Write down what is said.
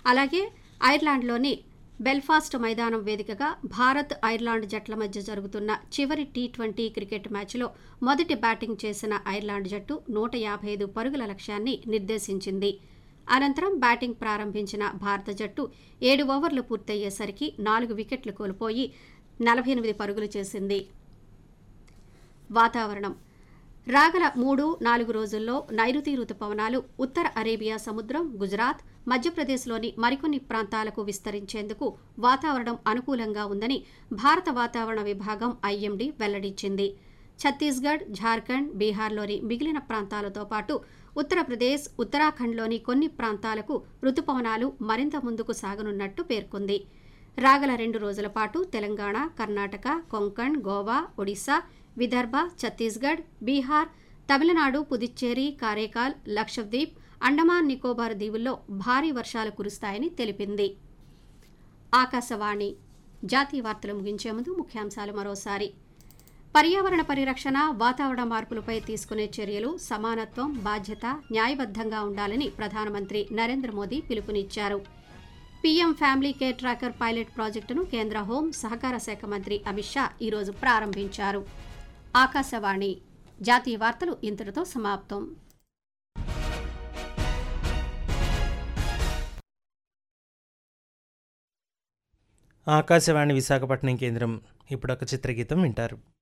అలాగే ఐర్లాండ్లోని బెల్ఫాస్ట్ మైదానం వేదికగా భారత్ ఐర్లాండ్ జట్ల మధ్య జరుగుతున్న చివరి టీ ట్వంటీ క్రికెట్ మ్యాచ్లో మొదటి బ్యాటింగ్ చేసిన ఐర్లాండ్ జట్టు నూట యాభై ఐదు పరుగుల లక్ష్యాన్ని నిర్దేశించింది అనంతరం బ్యాటింగ్ ప్రారంభించిన భారత జట్టు ఏడు ఓవర్లు పూర్తయ్యేసరికి నాలుగు వికెట్లు కోల్పోయి నలభై ఎనిమిది పరుగులు చేసింది వాతావరణం రాగల మూడు నాలుగు రోజుల్లో నైరుతి రుతుపవనాలు ఉత్తర అరేబియా సముద్రం గుజరాత్ మధ్యప్రదేశ్లోని మరికొన్ని ప్రాంతాలకు విస్తరించేందుకు వాతావరణం అనుకూలంగా ఉందని భారత వాతావరణ విభాగం ఐఎండీ వెల్లడించింది ఛత్తీస్గఢ్ ఝార్ఖండ్ బీహార్లోని మిగిలిన ప్రాంతాలతో పాటు ఉత్తరప్రదేశ్ ఉత్తరాఖండ్లోని కొన్ని ప్రాంతాలకు రుతుపవనాలు మరింత ముందుకు సాగనున్నట్టు పేర్కొంది రాగల రెండు రోజుల పాటు తెలంగాణ కర్ణాటక కొంకణ్ గోవా ఒడిశా విదర్భ ఛత్తీస్గఢ్ బీహార్ తమిళనాడు పుదుచ్చేరి కారేకాల్ లక్షద్వీప్ అండమాన్ నికోబార్ దీవుల్లో భారీ వర్షాలు కురుస్తాయని తెలిపింది ఆకాశవాణి జాతీయ వార్తలు ముగించే ముందు ముఖ్యాంశాలు మరోసారి పర్యావరణ పరిరక్షణ వాతావరణ మార్పులపై తీసుకునే చర్యలు సమానత్వం బాధ్యత న్యాయబద్ధంగా ఉండాలని ప్రధానమంత్రి నరేంద్ర మోదీ పిలుపునిచ్చారు PM family care tracker pilot ప్రాజెక్టును కేంద్ర హోం సహకార శాఖ మంత్రి అమిత్ షా ఈరోజు ప్రారంభించారు ఆకాశవాణి జాతీయ వార్తలు ఇంతటితో సమాప్తం ఆకాశవాణి విశాఖపట్నం కేంద్రం ఇప్పుడు ఒక చిత్రగీతం వింటారు